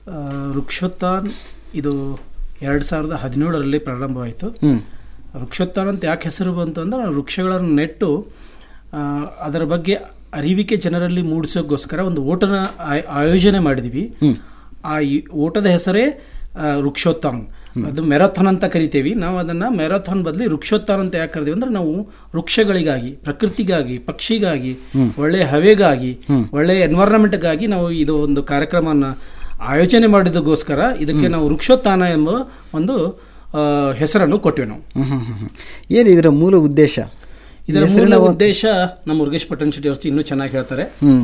ಆ, ವೃಕ್ಷೋತ್ಥಾನ್ ಇದು ಎರಡು ಸಾವಿರದ ಹದಿನೇಳರಲ್ಲಿ ಪ್ರಾರಂಭವಾಯಿತು ಹ್ಮ್. ವೃಕ್ಷೋತ್ಥಾನ ಅಂತ ಯಾಕೆ ಹೆಸರು ಬಂತು ಅಂದ್ರೆ ನಾವು ವೃಕ್ಷಗಳನ್ನು ನೆಟ್ಟು ಆ, ಅದರ ಬಗ್ಗೆ ಅರಿವಿಕೆ ಜನರಲ್ಲಿ ಮೂಡಿಸೋಕ್ಕೋಸ್ಕರ ಒಂದು ಓಟನ ಆಯ್- ಆಯೋಜನೆ ಮಾಡಿದ್ವಿ ಆ ಈ- ಓಟದ ಹೆಸರೇ ಆ, ವೃಕ್ಷೋತ್ಥಾನ್ ಅದು ಮೆರಾಥಾನ್ ಅಂತ ಕರಿತೇವೆ ನಾವು ಅದನ್ನ ಮೆರಾಥಾನ್ ಬದಲಿ ವೃಕ್ಷೋತ್ಥಾನ ಅಂತ ಯಾಕೆ ಕರಿತೀವಿ ಅಂದ್ರೆ ನಾವು ವೃಕ್ಷಗಳಿಗಾಗಿ ಪ್ರಕೃತಿಗಾಗಿ ಪಕ್ಷಿಗಾಗಿ ಒಳ್ಳೆಯ ಹವೆಗಾಗಿ ಒಳ್ಳೆಯ ಎನ್ವೈರನ್ಮೆಂಟ್ಗಾಗಿ ನಾವು ಇದು ಒಂದು ಕಾರ್ಯಕ್ರಮನ ಆಯೋಜನೆ ಮಾಡಿದಕ್ಕೋಸ್ಕರ ಇದಕ್ಕೆ ನಾವು ವೃಕ್ಷೋತ್ಥಾನ ಎಂಬ ಒಂದು ಆ, ಹೆಸರನ್ನು ಕೊಟ್ಟಿವಿ ನಾವು ಹ್ಮ್, ಹ್ಮ್, ಹ್ಮ್, ಹ್ಮ್. ಏನು ಇದರ ಮೂಲ ಉದ್ದೇಶ ಇದರ ಹೆಸರಿನ ಮೂಲ ಒಂದು- ಉದ್ದೇಶ ನಮ್ಮ ಮುರುಗೇಶ್ ಪಟ್ಟಣ ಶೆಟ್ಟಿ ಅವರು ಇನ್ನೂ ಚೆನ್ನಾಗಿ ಹೇಳ್ತಾರೆ ಹ್ಮ್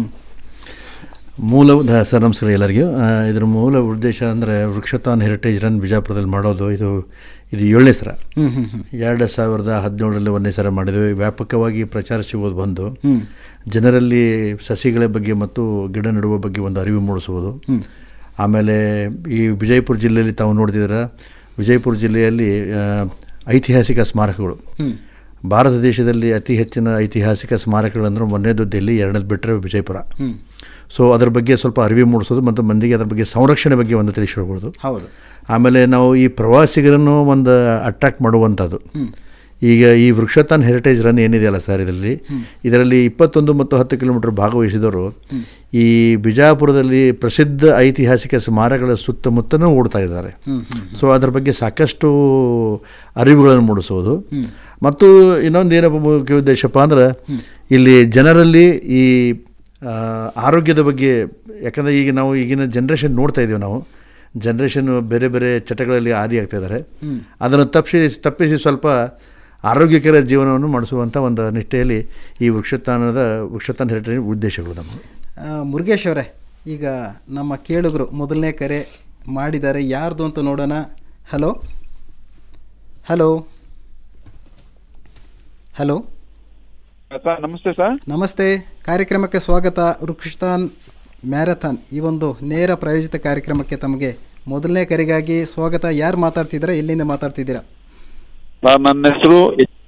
ಮೂಲ ದ- ಸರ್ ನಮಸ್ಕಾರ ಎಲ್ಲರಿಗೂ ಆ, ಇದ್ರ ಮೂಲ ಉದ್ದೇಶ ಅಂದರೆ ವೃಕ್ಷತಾನ್ ಹೆರಿಟೇಜ್ ರನ್ ಬಿಜಾಪುರದಲ್ಲಿ ಮಾಡೋದು ಇದು ಇದು ಏಳನೇ ಸರ ಹ್ಮ್ ಹ್ಮ್ ಹ್ಮ್ ಎರಡು ಸಾವಿರದ ಹದಿನೇಳರಲ್ಲಿ ಒಂದನೇ ಸರ ಮಾಡಿದ್ವಿ ವ್ಯಾಪಕವಾಗಿ ಪ್ರಚಾರ ಸಿಗೋದು ಬಂದು ಹ್ಮ್. ಜನರಲ್ಲಿ ಸಸಿಗಳ ಬಗ್ಗೆ ಮತ್ತು ಗಿಡ ನೆಡುವ ಬಗ್ಗೆ ಒಂದು ಅರಿವು ಮೂಡಿಸುವುದು ಆಮೇಲೆ ಈ ವಿಜಯಪುರ ಜಿಲ್ಲೆಯಲ್ಲಿ ತಾವು ನೋಡ್ತಿದ್ದೀರ ವಿಜಯಪುರ ಜಿಲ್ಲೆಯಲ್ಲಿ ಆ, ಐತಿಹಾಸಿಕ ಸ್ಮಾರಕಗಳು ಭಾರತ ದೇಶದಲ್ಲಿ ಅತಿ ಹೆಚ್ಚಿನ ಐತಿಹಾಸಿಕ ಸ್ಮಾರಕಗಳಂದ್ರೆ ಮೊನ್ನೆದು ದಿಲ್ಲಿ ಎರಡನೇದು ಬಿಟ್ಟರೆ ವಿಜಯಪುರ ಹ್ಮ್. ಸೊ ಅದ್ರ ಬಗ್ಗೆ ಸ್ವಲ್ಪ ಅರಿವು ಮೂಡಿಸೋದು ಮತ್ತು ಮಂದಿಗೆ ಅದ್ರ ಬಗ್ಗೆ ಸಂರಕ್ಷಣೆ ಬಗ್ಗೆ ಒಂದು ತಿಳಿಸಿ ಹೇಳ್ಬೋದು ಹೌದು ಆಮೇಲೆ ನಾವು ಈ ಪ್ರವಾಸಿಗರನ್ನು ಒಂದು ಅಟ್ರಾಕ್ಟ್ ಮಾಡುವಂಥದ್ದು ಈಗ ಈ ವೃಕ್ಷತಾನ್ ಹೆರಿಟೇಜ್ ರನ್ ಏನಿದೆಯಲ್ಲ ಸರ್ ಇದರಲ್ಲಿ ಇದರಲ್ಲಿ ಇಪ್ಪತ್ತೊಂದು ಮತ್ತು ಹತ್ತು ಕಿಲೋಮೀಟರ್ ಭಾಗವಹಿಸಿದವರು ಈ ಬಿಜಾಪುರದಲ್ಲಿ ಪ್ರಸಿದ್ಧ ಐತಿಹಾಸಿಕ ಸ್ಮಾರಕಗಳ ಸುತ್ತಮುತ್ತಲೂ ಓಡ್ತಾ ಇದ್ದಾರೆ ಸೊ ಅದ್ರ ಬಗ್ಗೆ ಸಾಕಷ್ಟು ಅರಿವುಗಳನ್ನು ಮೂಡಿಸೋದು ಮತ್ತು ಇನ್ನೊಂದು ಏನಪ್ಪ ಮುಖ್ಯ ಉದ್ದೇಶಪ್ಪ ಅಂದ್ರೆ ಇಲ್ಲಿ ಜನರಲ್ಲಿ ಈ ಆ, ಆರೋಗ್ಯದ ಬಗ್ಗೆ ಯಾಕಂದರೆ ಈಗ ನಾವು ಈಗಿನ ಜನ್ರೇಷನ್ ನೋಡ್ತಾ ಇದ್ದೀವಿ ನಾವು ಜನ್ರೇಷನ್ ಬೇರೆ ಬೇರೆ ಚಟಗಳಲ್ಲಿ ಆದಿ ಆಗ್ತಾ ಇದ್ದಾರೆ ಅದನ್ನು ತಪ್ಪಿಸಿ ತಪ್ಪಿಸಿ ಸ್ವಲ್ಪ ಆರೋಗ್ಯಕರ ಜೀವನವನ್ನು ಮಾಡಿಸುವಂಥ ಒಂದು ನಿಷ್ಠೆಯಲ್ಲಿ ಈ ವೃಕ್ಷತಾನದ ವೃಕ್ಷತಾನ ಹೆರಿಟೇಜ್ ಉದ್ದೇಶಗಳು ನಮ್ಮ ಆ, ಮುರುಗೇಶ್ ಅವರೇ ಈಗ ನಮ್ಮ ಕೇಳುಗರು ಮೊದಲನೇ ಕರೆ ಮಾಡಿದ್ದಾರೆ ಯಾರ್ದು ಅಂತ ನೋಡೋಣ ಹಲೋ ಹಲೋ ಹಲೋ ಸರ್ ನಮಸ್ತೆ ಸರ್ ನಮಸ್ತೆ ಕಾರ್ಯಕ್ರಮಕ್ಕೆ ಸ್ವಾಗತ ವೃಕ್ಷತಾನ್ ಮ್ಯಾರಥಾನ್ ಈ ಒಂದು ನೇರ ಪ್ರಾಯೋಜಿತ ಕಾರ್ಯಕ್ರಮಕ್ಕೆ ತಮಗೆ ಮೊದಲನೇ ಕರೆಗಾಗಿ ಸ್ವಾಗತ ಯಾರು ಮಾತಾಡ್ತಿದ್ದೀರಾ ಎಲ್ಲಿಂದ ಮಾತಾಡ್ತಿದ್ದೀರಾ ಸರ್ ನನ್ನ ಹೆಸರು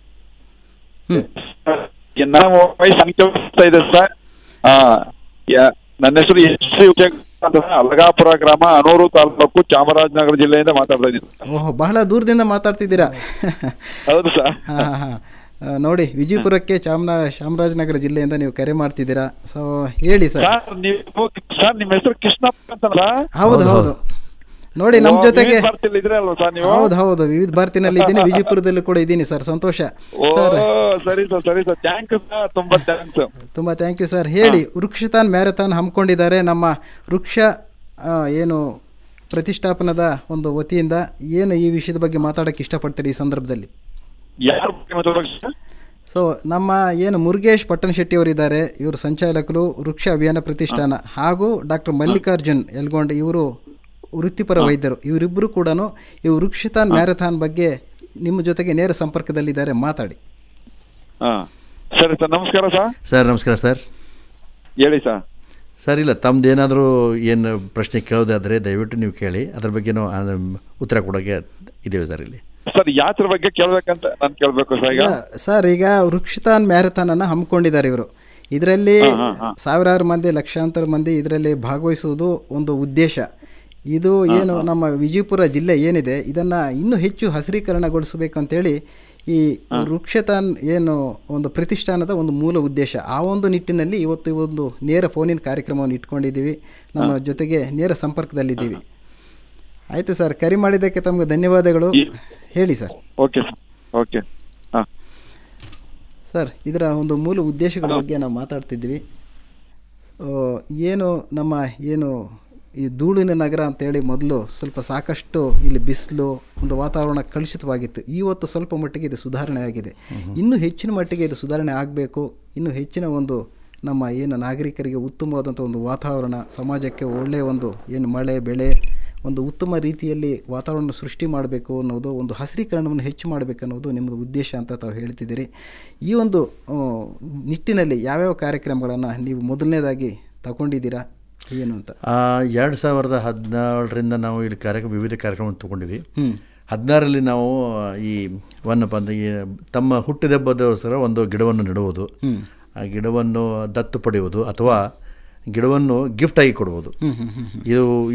ನಾವು ವಯಸ್ಸು ಅನಿತಾ ಇದೆ ಸರ್ ಆ, ಯಾ- ನನ್ನ ಹೆಸರು ಎಸ್ ಸಿ ಅಂತ ಸರ್, ಅಲಗಾಪುರ ಗ್ರಾಮ ಅನೂರು ತಾಲೂಕು ಚಾಮರಾಜನಗರ ಜಿಲ್ಲೆಯಿಂದ ಮಾತಾಡ್ತಾ ಇದ್ದೀನಿ ಓಹೋ ಬಹಳ ದೂರದಿಂದ ಮಾತಾಡ್ತಿದ್ದೀರಾ ಹೌದು ಸರ್ ಹಾ ಹಾ ಹಾ ಆ, ನೋಡಿ ವಿಜಯಪುರಕ್ಕೆ ಚಾಮರಾ ಚಾಮರಾಜನಗರ ಜಿಲ್ಲೆಯಿಂದ ನೀವು ಕರೆ ಮಾಡ್ತಿದ್ದೀರಾ ಸೊ ಹೇಳಿ ಸರ್ ಸರ್ ನೀವು ಸರ್ ನಿಮ್ಮ ಹೆಸರು ಕೃಷ್ಣಪ್ಪ ಅಂತಲ್ಲ ಹೌದು ಹೌದು ನೋಡಿ ನಮ್ಮ ಓ, ಜೊತೆಗೆ ವಿವಿಧ ಭಾರತಿಯಲ್ಲಿ ಇದ್ರೆ ಅಲ್ವಾ ಸರ್ ನೀವು ಹೌದು ಹೌದು ವಿವಿಧ ಭಾರತಿನಲ್ಲಿ ಇದ್ದೀನಿ ವಿಜಯಪುರದಲ್ಲೂ ಕೂಡ ಇದ್ದೀನಿ ಸರ್ ಸಂತೋಷ ಓ ಸರ್ ಸರಿ ಸರ್ ಸರಿ ಸರ್ ಥ್ಯಾಂಕ್ ಯು ಸರ್ ತುಂಬಾ ಥ್ಯಾಂಕ್ಸ್ ತುಂಬಾ ಥ್ಯಾಂಕ್ ಯು ಸರ್ ಹೇಳಿ ವೃಕ್ಷತಾನ್ ಮ್ಯಾರಥಾನ್ ಹಮ್ಮಿಕೊಂಡಿದ್ದಾರೆ ನಮ್ಮ ವೃಕ್ಷ ಆ, ಏನು ಪ್ರತಿಷ್ಠಾಪನದ ಒಂದು ವತಿಯಿಂದ ಏನು ಈ ವಿಷಯದ ಬಗ್ಗೆ ಮಾತಾಡಕ್ಕೆ ಇಷ್ಟಪಡ್ತೀರಿ ಈ ಸಂದರ್ಭದಲ್ಲಿ ಯಾರ ಬಗ್ಗೆ ಮಾತಾಡ್ಬೇಕು ಸರ್ ಸೊ ನಮ್ಮ ಏನು ಮುರುಗೇಶ್ ಪಟ್ಟಣ ಶೆಟ್ಟಿ ಅವರಿದ್ದಾರೆ ಇವರು ಸಂಚಾಲಕರು ವೃಕ್ಷ ಅಭಿಯಾನ ಪ್ರತಿಷ್ಠಾನ ಹಾಗೂ ಡಾಕ್ಟರ್ ಮಲ್ಲಿಕಾರ್ಜುನ್ ಯಲ್ಗೊಂಡ್ ಇವರು ವೃತ್ತಿಪರ ವೈದ್ಯರು ಇವರಿಬ್ಬರು ಕೂಡ ಈ ವೃಕ್ಷತಾನ್ ಮ್ಯಾರಥಾನ್ ಬಗ್ಗೆ ನಿಮ್ಮ ಜೊತೆಗೆ ನೇರ ಸಂಪರ್ಕದಲ್ಲಿದ್ದಾರೆ ಮಾತಾಡಿ ಹಾ ಸರಿ ಸರ್ ನಮಸ್ಕಾರ ಸರ್ ಸರ್ ನಮಸ್ಕಾರ ಸರ್ ಹೇಳಿ ಸರ್ ಸರ್ ಇಲ್ಲ ತಮ್ಮದೇನಾದರೂ ಏನು ಪ್ರಶ್ನೆ ಕೇಳೋದಾದರೆ ದಯವಿಟ್ಟು ನೀವು ಕೇಳಿ ಅದ್ರ ಬಗ್ಗೆ ನಾವು ಆ, ಉತ್ತರ ಕೊಡೋಕ್ಕೆ ಇದ್ದೇವೆ ಸರ್ ಇಲ್ಲಿ ಸರ್ ಯಾತ್ರ ಬಗ್ಗೆ ಕೇಳ್ಬೇಕಂತ ನಾನು ಕೇಳ್ಬೇಕು ಸರ್ ಈಗ ಸರ್ ಈಗ ವೃಕ್ಷತಾನ್ ಮ್ಯಾರಥಾನ್ ಅನ್ನ ಹಮ್ಮಿಕೊಂಡಿದ್ದಾರೆ ಇವರು ಇದರಲ್ಲಿ ಸಾವಿರಾರು ಮಂದಿ ಲಕ್ಷಾಂತರ ಮಂದಿ ಇದರಲ್ಲಿ ಭಾಗವಹಿಸುವುದು ಒಂದು ಉದ್ದೇಶ ಇದು ಏನು ನಮ್ಮ ವಿಜಯಪುರ ಜಿಲ್ಲೆ ಏನಿದೆ ಇದನ್ನ ಇನ್ನೂ ಹೆಚ್ಚು ಹಸಿರೀಕರಣಗೊಳಿಸಬೇಕು ಅಂತೇಳಿ ಈ ವೃಕ್ಷತಾನ್ ಏನು ಒಂದು ಪ್ರತಿಷ್ಠಾನದ ಒಂದು ಮೂಲ ಉದ್ದೇಶ ಆ ಒಂದು ನಿಟ್ಟಿನಲ್ಲಿ ಇವತ್ತು ಈ ಒಂದು ನೇರ ಫೋನಿನ ಕಾರ್ಯಕ್ರಮವನ್ನು ಇಟ್ಕೊಂಡಿದ್ದೀವಿ ನಮ್ಮ ಜೊತೆಗೆ ನೇರ ಸಂಪರ್ಕದಲ್ಲಿದ್ದೀವಿ ಆಯಿತು ಸರ್ ಕರೆ ಮಾಡಿದ್ದಕ್ಕೆ ತಮಗೆ ಧನ್ಯವಾದಗಳು ಹೇಳಿ ಸರ್ ಓಕೆ ಸರ್ ಓಕೆ ಹಾ ಸರ್ ಇದರ ಒಂದು ಮೂಲ ಉದ್ದೇಶಗಳ ಬಗ್ಗೆ ನಾವು ಮಾತಾಡ್ತಿದ್ವಿ ಆ, ಏನು ನಮ್ಮ ಏನು ಈ ಧೂಳಿನ ನಗರ ಅಂತೇಳಿ ಮೊದಲು ಸ್ವಲ್ಪ ಸಾಕಷ್ಟು ಇಲ್ಲಿ ಬಿಸಿಲು ಒಂದು ವಾತಾವರಣ ಕಲುಷಿತವಾಗಿತ್ತು ಇವತ್ತು ಸ್ವಲ್ಪ ಮಟ್ಟಿಗೆ ಇದು ಸುಧಾರಣೆ ಆಗಿದೆ ಇನ್ನೂ ಹೆಚ್ಚಿನ ಮಟ್ಟಿಗೆ ಇದು ಸುಧಾರಣೆ ಆಗಬೇಕು ಇನ್ನೂ ಹೆಚ್ಚಿನ ಒಂದು ನಮ್ಮ ಏನು ನಾಗರಿಕರಿಗೆ ಉತ್ತಮವಾದಂಥ ಒಂದು ವಾತಾವರಣ ಸಮಾಜಕ್ಕೆ ಒಳ್ಳೆಯ ಒಂದು ಏನು ಮಳೆ ಬೆಳೆ ಒಂದು ಉತ್ತಮ ರೀತಿಯಲ್ಲಿ ವಾತಾವರಣ ಸೃಷ್ಟಿ ಮಾಡಬೇಕು ಅನ್ನೋದು ಒಂದು ಹಸಿರೀಕರಣವನ್ನು ಹೆಚ್ಚು ಮಾಡಬೇಕು ಅನ್ನೋದು ನಿಮ್ಮದು ಉದ್ದೇಶ ಅಂತ ತಾವು ಹೇಳ್ತಿದ್ದೀರಿ ಈ ಒಂದು ಆ, ನಿಟ್ಟಿನಲ್ಲಿ ಯಾವ್ಯಾವ ಕಾರ್ಯಕ್ರಮಗಳನ್ನು ನೀವು ಮೊದಲನೇದಾಗಿ ತಗೊಂಡಿದ್ದೀರಾ ಏನು ಅಂತ ಎರಡು ಸಾವಿರದ ಹದಿನಾರರಿಂದ ನಾವು ಇಲ್ಲಿ ಕಾರ್ಯಕ್ರಮ ವಿವಿಧ ಕಾರ್ಯಕ್ರಮ ತಗೊಂಡಿವಿ ಹ್ಮ್. ಹದಿನಾರರಲ್ಲಿ ನಾವು ಈ ವನ್ನಪ್ಪ ಅಂದ್ರೆ ಈ ತಮ್ಮ ಹುಟ್ಟಿದಬ್ಬದೋಸ್ಕರ ಒಂದು ಗಿಡವನ್ನು ನೆಡುವುದು ಹ್ಮ್. ಆ ಗಿಡವನ್ನು ದತ್ತು ಪಡೆಯುವುದು ಅಥವಾ ಗಿಡವನ್ನು ಗಿಫ್ಟ್ ಆಗಿ ಕೊಡುವುದು ಹ್ಮ್, ಹ್ಮ್, ಹ್ಮ್, ಹ್ಮ್. ಇದು